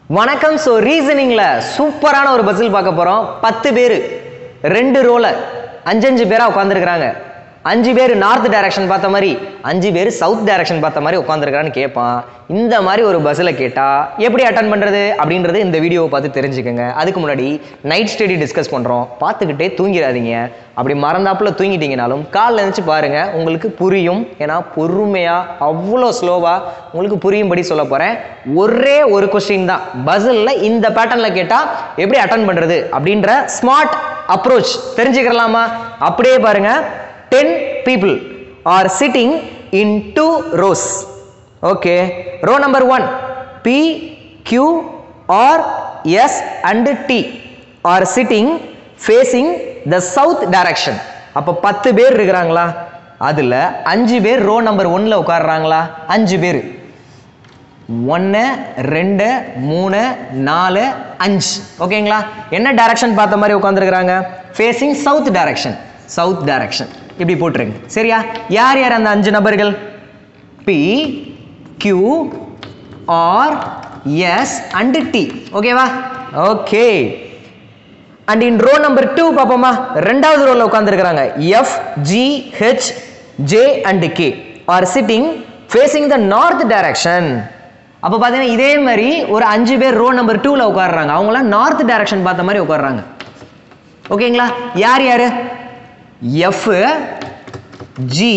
வணக்கம் ஸோ ரீசனிங்கில் சூப்பரான ஒரு பசில் பார்க்க போகிறோம் பத்து பேர் ரெண்டு ரோல அஞ்சஞ்சு பேராக உட்காந்துருக்குறாங்க அஞ்சு பேர் நார்த் டைரக்ஷன் பார்த்த மாதிரி அஞ்சு பேர் சவுத் டைரக்ஷன் பார்த்த மாதிரி உட்காந்துருக்கான்னு கேட்பான் இந்த மாதிரி ஒரு பஸ்ஸில் கேட்டால் எப்படி அட்டன் பண்ணுறது அப்படின்றது இந்த வீடியோவை பார்த்து தெரிஞ்சுக்கோங்க அதுக்கு முன்னாடி நைட் ஸ்டடி டிஸ்கஸ் பண்ணுறோம் பார்த்துக்கிட்டே தூங்கிடாதீங்க அப்படி மறந்தாப்புல தூங்கிட்டீங்கனாலும் காலைல எழுந்துச்சு பாருங்கள் உங்களுக்கு புரியும் ஏன்னா பொறுமையாக அவ்வளோ ஸ்லோவாக உங்களுக்கு புரியும்படி சொல்ல போகிறேன் ஒரே ஒரு கொஸ்டின் தான் பஸ்ஸில் இந்த பேட்டர்னில் கேட்டால் எப்படி அட்டன் பண்ணுறது அப்படின்ற ஸ்மார்ட் அப்ரோச் தெரிஞ்சுக்கலாமா அப்படியே பாருங்க ten people are sitting in two rows okay row number one P Q R S and T are sitting facing the south direction அப்போ பத்து பேர் இருக்கிறாங்களா அதில் அஞ்சு பேர் ரோ நம்பர் ஒன்ல உட்கார்றாங்களா அஞ்சு பேர் ஒன்று ரெண்டு மூணு நாலு அஞ்சு ஓகேங்களா என்ன டைரக்ஷன் பார்த்த மாதிரி உட்காந்துருக்குறாங்க facing south direction south direction இப்படி போட்டுருங்க சரியா யார் யார் அந்த அஞ்சு நபர்கள் P Q R S and T ஓகேவா okay and in row number two பார்ப்போமா ரெண்டாவது ரோல உட்காந்துருக்கிறாங்க F G H J and K are sitting facing the north direction அப்போ பார்த்தீங்கன்னா இதே மாதிரி ஒரு அஞ்சு பேர் ரோ நம்பர் டூவில் உட்காடுறாங்க அவங்களாம் நார்த் டைரக்ஷன் பார்த்த மாதிரி உட்காடுறாங்க ஓகேங்களா யார் யார் F G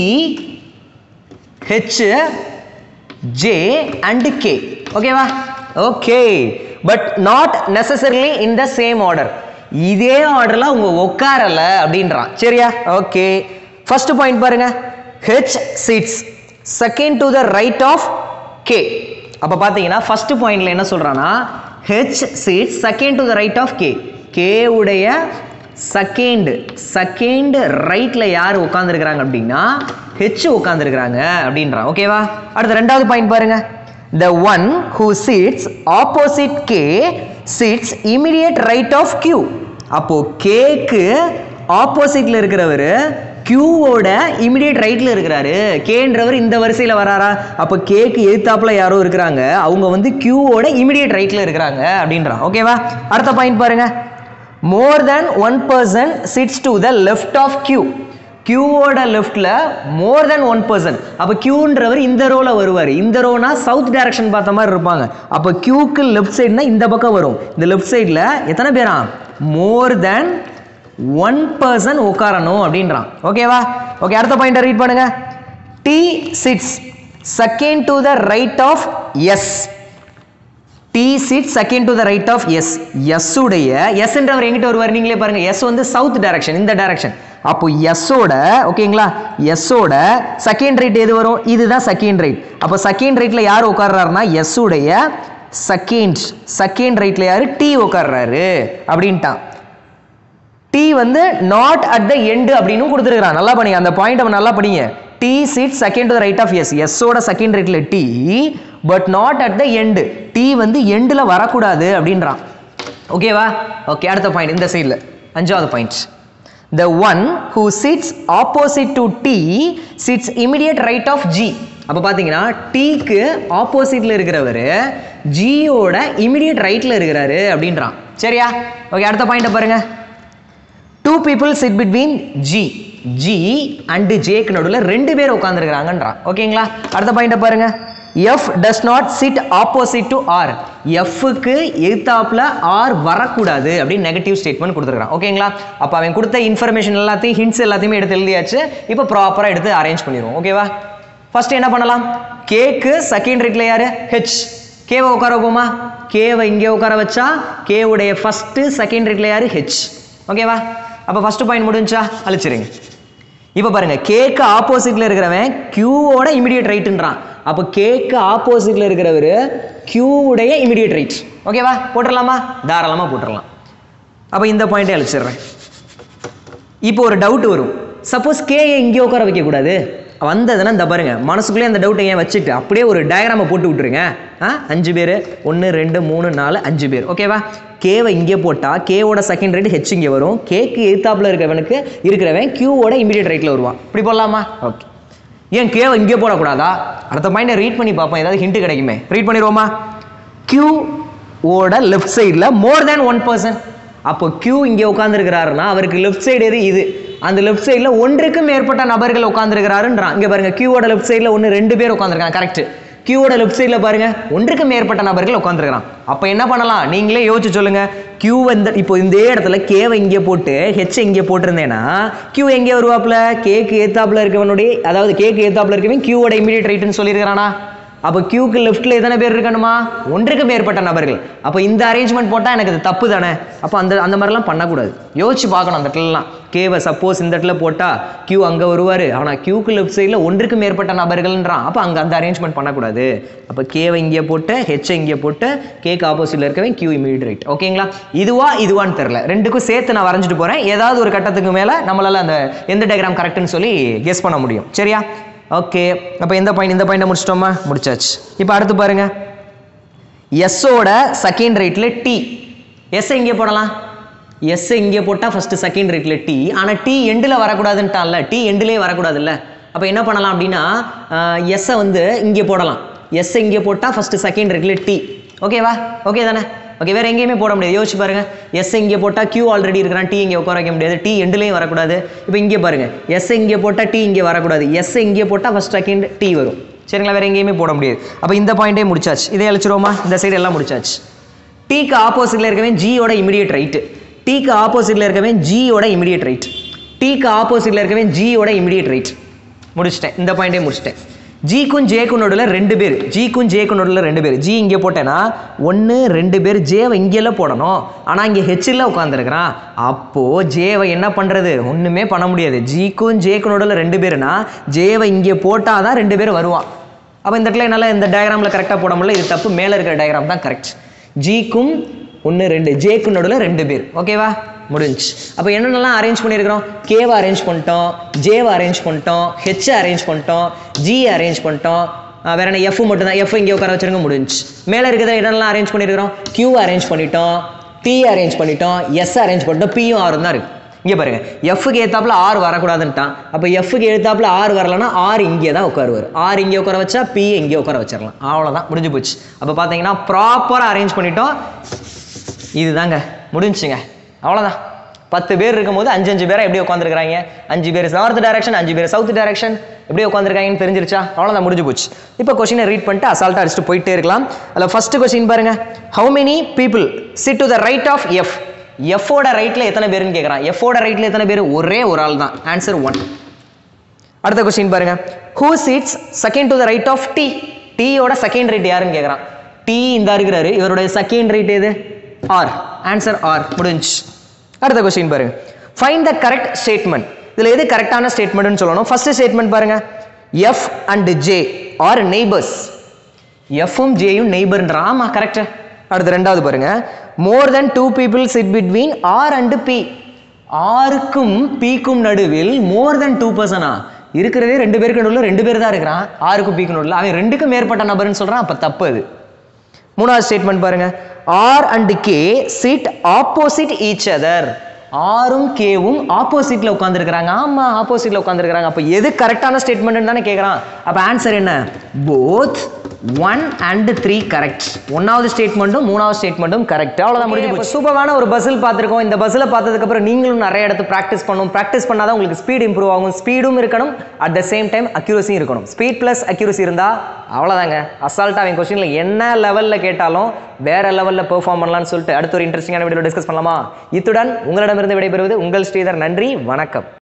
H J and K ஓகேவா okay but not necessarily in the same order இதே ஆர்டர்ல அவங்க உட்காரல அப்படின்றான் சரியா ஓகே ஃபர்ஸ்ட் பாயிண்ட் பாருங்க H sits second to the right of K அப்போ பார்த்தீங்கன்னா ஃபர்ஸ்ட் பாயிண்ட்ல என்ன சொல்றான்னா H sits second to the right of K K உடைய செகண்ட் செகண்ட் ரைட்ல யார் உட்காந்துருக்கிறாங்க அப்படின்னா ஹெச் உட்காந்துருக்கிறாங்க அப்படின்றான் ஓகேவா அடுத்த ரெண்டாவது பாயிண்ட் பாருங்க the one who sits opposite K sits immediate right of Q அப்போ கேக்கு ஆப்போசிட்ல இருக்கிறவர் கியூவோட இமிடியேட் ரைட்ல இருக்கிறாரு கேன்றவர் இந்த வரிசையில வராரா அப்போ கேக்கு எதிர்த்தாப்புல யாரோ இருக்கிறாங்க அவங்க வந்து கியூவோட இமிடியேட் ரைட்ல இருக்கிறாங்க அப்படின்றான் ஓகேவா அடுத்த பாயிண்ட் பாருங்க more than one person sits to the left of Q கியூவோட லெஃப்ட்ல மோர் தென் ஒன் பர்சன் அப்போ கியூன்றவர் இந்த ரோல வருவார் இந்த ரோனா சவுத் டைரக்ஷன் பார்த்த மாதிரி இருப்பாங்க அப்போ கியூக்கு லெஃப்ட் சைடுனா இந்த பக்கம் வரும் இந்த லெஃப்ட் சைடில் எத்தனை பேரா மோர் தென் ஒன் பர்சன் உட்காரணும் அப்படின்றான் ஓகேவா ஓகே அடுத்த பாயிண்ட் ரீட் பண்ணுங்க T sits second to the right of S T seat second to the right of S S உடைய எஸ் என்றவர் எங்கிட்ட வருவார் நீங்களே பாருங்க எஸ் வந்து சவுத் டைரக்ஷன் இந்த டைரக்ஷன் அப்போ எஸ்ஸோட ஓகேங்களா எஸ்ஸோட செகண்ட் ரைட் எது வரும் இதுதான் செகண்ட் ரைட் அப்போ செகண்ட் ரைட்ல யார் உட்கார்றாருன்னா எஸ் உடைய செகண்ட் செகண்ட் ரைட்ல யாரு டி உட்கார்றாரு அப்படின்ட்டான் டி வந்து நாட் அட் த எண்டு அப்படின்னு கொடுத்துருக்கான் நல்லா படிங்க அந்த பாயிண்ட் நல்லா படிங்க T seat second to right of S எஸ்ஸோட செகண்ட் ரைட்ல T but not at the end T வந்து எண்டில் வரக்கூடாது அப்படின்றான் ஓகேவா ஓகே அடுத்த பாயிண்ட் இந்த சைடில் அஞ்சாவது point the one who sits opposite to T sits immediate right of G அப்போ பார்த்தீங்கன்னா டீக்கு ஆப்போசிட்ல இருக்கிறவர் ஜியோட இமிடியேட் ரைட்ல இருக்கிறாரு அப்படின்றான் சரியா ஓகே அடுத்த பாயிண்ட்டை பாருங்க two people sit between G G and ஜேக்கு நடுவில் ரெண்டு பேர் உட்காந்துருக்கிறாங்கன்றான் ஓகேங்களா அடுத்த பாயிண்ட்டை பாருங்க F does not sit opposite to R எஃப்க்கு எதிர்த்தாப்புல ஆர் வரக்கூடாது அப்படின்னு நெகட்டிவ் ஸ்டேட்மெண்ட் கொடுத்துருக்கான் ஓகேங்களா அப்போ அவன் கொடுத்த இன்ஃபர்மேஷன் எல்லாத்தையும் ஹிண்ட்ஸ் எல்லாத்தையுமே எடுத்து எழுதியாச்சு இப்போ ப்ராப்பராக எடுத்து அரேஞ்ச் பண்ணிடுவோம் ஓகேவா ஃபர்ஸ்ட் என்ன பண்ணலாம் கேக்கு செகண்ட் ரேட்ல யாரு ஹெச் கேவை உட்கார வைப்போமா கேவை இங்கே உட்கார வச்சா கேவுடைய ஃபர்ஸ்ட் செகண்ட் ரேட்ல யாரு ஹெச் ஓகேவா அப்போ ஃபர்ஸ்ட் பாயிண்ட் முடிஞ்சா அழிச்சிருங்க இப்போ பாருங்க கேக்கு ஆப்போசிட்ல இருக்கிறவன் கியூவோட இமிடியேட் ரைட்டுன்றான் அப்போ கேக்கு ஆப்போசிட்ல இருக்கிறவர் கியூவுடைய இமிடியேட் ரைட் ஓகேவா போட்டுடலாமா தாராளமாக போட்டுடலாம் அப்போ இந்த பாயிண்டே அழிச்சிடுறேன் இப்போ ஒரு டவுட் வரும் சப்போஸ் கேயை இங்கே உட்கார வைக்கக்கூடாது வந்ததுன்னா இந்த பாருங்க மனசுக்குள்ளே அந்த டவுட்டை ஏன் வச்சுட்டு அப்படியே ஒரு டயக்ராமை போட்டு விட்டுருங்க ஆ அஞ்சு பேர் ஒன்று ரெண்டு மூணு நாலு அஞ்சு பேர் ஓகேவா கேவை இங்கே போட்டால் கேவோட செகண்ட் ரேட் ஹெச் இங்கே வரும் கேக்கு எதிர்த்தாப்புல இருக்கிறவனுக்கு இருக்கிறவன் கியூவோட இமீடியட் ரைட்டில் வருவான் இப்படி போடலாமா ஓகே ஏன் கேவை இங்கே போடக்கூடாதா அடுத்த பாயிண்டை ரீட் பண்ணி பார்ப்போம் ஏதாவது ஹிண்ட் கிடைக்குமே ரீட் பண்ணிடுவோமா கியூ ஓட லெஃப்ட் சைடில் மோர் தேன் ஒன் பர்சன் அப்போ Q இங்கே உட்காந்துருக்கிறாருன்னா அவருக்கு லெஃப்ட் சைடு எது இது அந்த லெஃப்ட் சைடில் ஒன்றுக்கும் மேற்பட்ட நபர்கள் உட்காந்துருக்கிறாருன்றான் இங்கே பாருங்க கியூவோட லெஃப்ட் சைடில் ஒன்று ரெண்டு பேர் உட்காந்துருக்காங்க கரெக்ட் கியூவோட லெஃப்ட் சைடில் பாருங்க ஒன்றுக்கு மேற்பட்ட நபர்கள் உட்காந்துருக்கிறான் அப்போ என்ன பண்ணலாம் நீங்களே யோசிச்சு சொல்லுங்க கியூ வந்து இப்போ இந்த இடத்துல கேவை இங்கே போட்டு ஹெச் இங்கே போட்டிருந்தேன்னா கியூ எங்கே வருவாப்புல கேக்கு ஏத்தாப்புல இருக்கவனுடைய அதாவது கேக்கு ஏத்தாப்புல இருக்கவன் கியூவோட இமீடியட் ரைட்டுன்னு சொல்லியிருக்கிறானா அப்போ கியூக்கு லெஃப்ட்ல எத்தனை பேர் இருக்கணுமா ஒன்றுக்கு மேற்பட்ட நபர்கள் அப்போ இந்த அரேஞ்ச்மெண்ட் போட்டால் எனக்கு அது தப்பு தானே அப்போ அந்த அந்த மாதிரிலாம் பண்ணக்கூடாது யோசிச்சு பார்க்கணும் அந்த இடத்துலலாம் கேவை சப்போஸ் இந்த இடத்துல போட்டால் கியூ அங்கே வருவார் ஆனால் கியூக்கு லெஃப்ட் சைடில் ஒன்றுக்கு மேற்பட்ட நபர்கள்ன்றான் அப்போ அங்கே அந்த அரேஞ்ச்மெண்ட் பண்ணக்கூடாது அப்போ கேவை இங்கே போட்டு ஹெச் இங்கே போட்டு கேக்கு ஆப்போசிட்டில் இருக்கவன் கியூ இமீடியட் ரைட் ஓகேங்களா இதுவா இதுவான்னு தெரில ரெண்டுக்கும் சேர்த்து நான் வரைஞ்சிட்டு போகிறேன் ஏதாவது ஒரு கட்டத்துக்கு மேலே நம்மளால அந்த எந்த டயக்ராம் கரெக்ட்னு சொல்லி கெஸ் பண்ண முடியும் சரியா ஓகே அப்போ எந்த பாயிண்ட் இந்த பாயிண்ட்டை முடிச்சிட்டோமா முடிச்சாச்சு இப்போ அடுத்து பாருங்க எஸ்ஸோட செகண்ட் ரைட்டில் டி எஸ் இங்கே போடலாம் எஸ் இங்கே போட்டால் ஃபஸ்ட்டு செகண்ட் ரைட்டில் டி ஆனால் டி எண்டில் வரக்கூடாதுன்ட்டான்ல டி எண்டிலே வரக்கூடாதுல்ல அப்போ என்ன பண்ணலாம் அப்படின்னா எஸ்ஸை வந்து இங்கே போடலாம் எஸ் இங்கே போட்டால் ஃபஸ்ட்டு செகண்ட் ரைட்டில் டி ஓகேவா ஓகே தானே ஓகே வேற எங்கேயுமே போட முடியாது யோசிச்சு பாருங்க எஸ் இங்கே போட்டால் கியூ ஆல்ரெடி இருக்கிறான் டி இங்கே உட்கார வைக்க முடியாது டி எண்டுலேயும் வரக்கூடாது இப்போ இங்கே பாருங்க எஸ் இங்கே போட்டால் டி இங்கே வரக்கூடாது எஸ் இங்கே போட்டால் ஃபர்ஸ்ட் செகண்ட் டி வரும் சரிங்களா வேற எங்கேயுமே போட முடியாது அப்போ இந்த பாயிண்டே முடிச்சாச்சு இதை அழிச்சிருவோமா இந்த சைடு எல்லாம் முடிச்சாச்சு டீக்கு ஆப்போசிட்ல இருக்கவன் ஜியோட இமிடியேட் ரைட்டு டீக்கு ஆப்போசிட்ல இருக்கவன் ஜியோட இமிடியேட் ரைட் டீக்கு ஆப்போசிட்ல இருக்கவன் ஜியோட இமிடியேட் ரைட் முடிச்சிட்டேன் இந்த பாயிண்டே முடிச்சிட்டேன் ஜிக்கும் ஜேக்கும் நடுவில் ரெண்டு பேர் ஜிக்கும் ஜேக்கும் நடுவில் ரெண்டு பேர் ஜி இங்கே போட்டேன்னா ஒன்று ரெண்டு பேர் ஜேவை இங்கேலாம் போடணும் ஆனால் இங்கே ஹெச்சில் உட்காந்துருக்கிறான் அப்போது ஜேவை என்ன பண்ணுறது ஒன்றுமே பண்ண முடியாது ஜிக்கும் ஜேக்கும் நடுவில் ரெண்டு பேருனா ஜேவை இங்கே போட்டால் தான் ரெண்டு பேர் வருவான் அப்போ இந்த இடத்துல என்னால் இந்த டயக்ராமில் கரெக்டாக போட முடியல இது தப்பு மேலே இருக்கிற டயக்ராம் தான் கரெக்ட் ஜிக்கும் ஒன்று ரெண்டு ஜேக்கும் நடுவில் ரெண்டு பேர் ஓகேவா முடிஞ்சு அப்போ என்னென்னலாம் அரேஞ்ச் பண்ணியிருக்கிறோம் கேவை அரேஞ்ச் பண்ணிட்டோம் ஜேவை அரேஞ்ச் பண்ணிட்டோம் ஹெச் அரேஞ்ச் பண்ணிட்டோம் ஜி அரேஞ்ச் பண்ணிட்டோம் ஆஹ் வேற என்ன எஃப் மட்டும் தான் எஃப் இங்கே உட்கார வச்சிருங்க முடிஞ்சு மேலே இருக்கிறத என்னென்னலாம் அரேஞ்ச் பண்ணியிருக்கிறோம் கியூ அரேஞ்ச் பண்ணிட்டோம் டி அரேஞ்ச் பண்ணிட்டோம் எஸ் அரேஞ்ச் பண்ணிட்டோம் பியும் ஆறு தான் இருக்கு இங்கே பாருங்க எஃப்க்கு ஏத்தாப்புல ஆறு வரக்கூடாதுன்ட்டான் அப்போ எஃப்க்கு ஏத்தாப்புல ஆறு வரலன்னா ஆறு இங்கே தான் உட்காருவார் ஆறு இங்கே உட்கார வச்சா பி இங்கே உட்கார வச்சிடலாம் அவ்வளோதான் முடிஞ்சு போச்சு அப்போ பார்த்தீங்கன்னா ப்ராப்பராக அரேஞ்ச் பண்ணிட்டோம் இதுதாங்க முடிஞ்சுங்க அவ்வளோதான் பத்து பேர் இருக்கும்போது அஞ்சு அஞ்சு பேரை எப்படி உட்காந்துருக்காங்க அஞ்சு பேர் நார்த் டைரக்ஷன் அஞ்சு பேர் சவுத் டைரக்ஷன் எப்படி உட்காந்துருக்காங்கன்னு தெரிஞ்சிருச்சா அவ்வளோதான் முடிஞ்சு போச்சு இப்போ கொஸ்டினை ரீட் பண்ணிட்டு அசால்ட்டாக அடிச்சுட்டு போயிட்டே இருக்கலாம் அதில் ஃபர்ஸ்ட் கொஸ்டின் பாருங்க how many people sit to the right of F எஃபோட ரைட்டில் எத்தனை பேருன்னு கேட்குறான் எஃபோட ரைட்டில் எத்தனை பேர் ஒரே ஒரு ஆள் தான் ஆன்சர் ஒன் அடுத்த கொஸ்டின் பாருங்க who seats second to the right of T டீயோட செகண்ட் ரைட் யாருன்னு கேட்குறான் டி இந்த இருக்கிறாரு இவருடைய செகண்ட் ரைட் எது ஆர் ஆன்சர் ஆர் முடிஞ்சு அடுத்த கொஸ்டின் பாருங்க ஃபைண்ட் த கரெக்ட் ஸ்டேட்மெண்ட் இதில் எது கரெக்டான ஸ்டேட்மெண்ட்னு சொல்லணும் ஃபர்ஸ்ட் ஸ்டேட்மெண்ட் பாருங்க F and J are neighbours எஃப்எம் ஜேயும் நெய்பர்ன்றா ஆமா கரெக்ட் அடுத்து ரெண்டாவது பாருங்க more than two people sit between R and B ஆருக்கும் பிக்கும் நடுவில் மோர் தென் டூ பர்சனா இருக்கிறதே ரெண்டு பேருக்கு நடுவில் ரெண்டு பேர் தான் இருக்கிறான் ஆருக்கும் பிக்கு நடுவில் அவன் ரெண்டுக்கும் மேற்பட்ட நபர்னு சொல்றான் அப்ப தப்பு அது மூணாவது ஸ்டேட்மெண்ட் பாருங்க R and K sit opposite each other ஆரும் கேவும் ஆப்போசிட்ல உட்காந்துருக்கிறாங்க ஆமா ஆப்போசிட்ல உட்காந்துருக்கிறாங்க அப்ப எது கரெக்டான ஸ்டேட்மெண்ட் தானே கேட்கறான் அப்ப ஆன்சர் என்ன both one and three correct ஒன்னாவது ஸ்டேட்மெண்ட்டும் மூணாவது ஸ்டேட்மெண்ட்டும் கரெக்ட் அவ்வளோதான் முடிஞ்சு போச்சு சூப்பரான ஒரு பஸ்ஸில் பார்த்துருக்கோம் இந்த பஸ்ஸில் பார்த்ததுக்கப்புறம் நீங்களும் நிறைய இடத்து ப்ராக்டிஸ் பண்ணணும் ப்ராக்டிஸ் பண்ணாதான் உங்களுக்கு ஸ்பீட் இம்ப்ரூவ் ஆகும் ஸ்பீடும் இருக்கணும் அட் த சேம் டைம் அக்யூரஸியும் இருக்கணும் ஸ்பீட் ப்ளஸ் அக்யூரஸி இருந்தால் அவ்வளோதாங்க அசால்ட்டாக அவன் கொஸ்டினில் என்ன லெவலில் கேட்டாலும் வேற லெவலில் பெர்ஃபார்ம் பண்ணலாம்னு சொல்லிட்டு அடுத்த ஒரு இன்ட்ரெஸ்டிங்கான வீடியோ டிஸ்கஸ் பண்ணலாமா இத்துடன் உங்களிடமிருந்து விடைபெறுவது உங்கள் ஸ்ரீதர் நன்றி வணக்கம்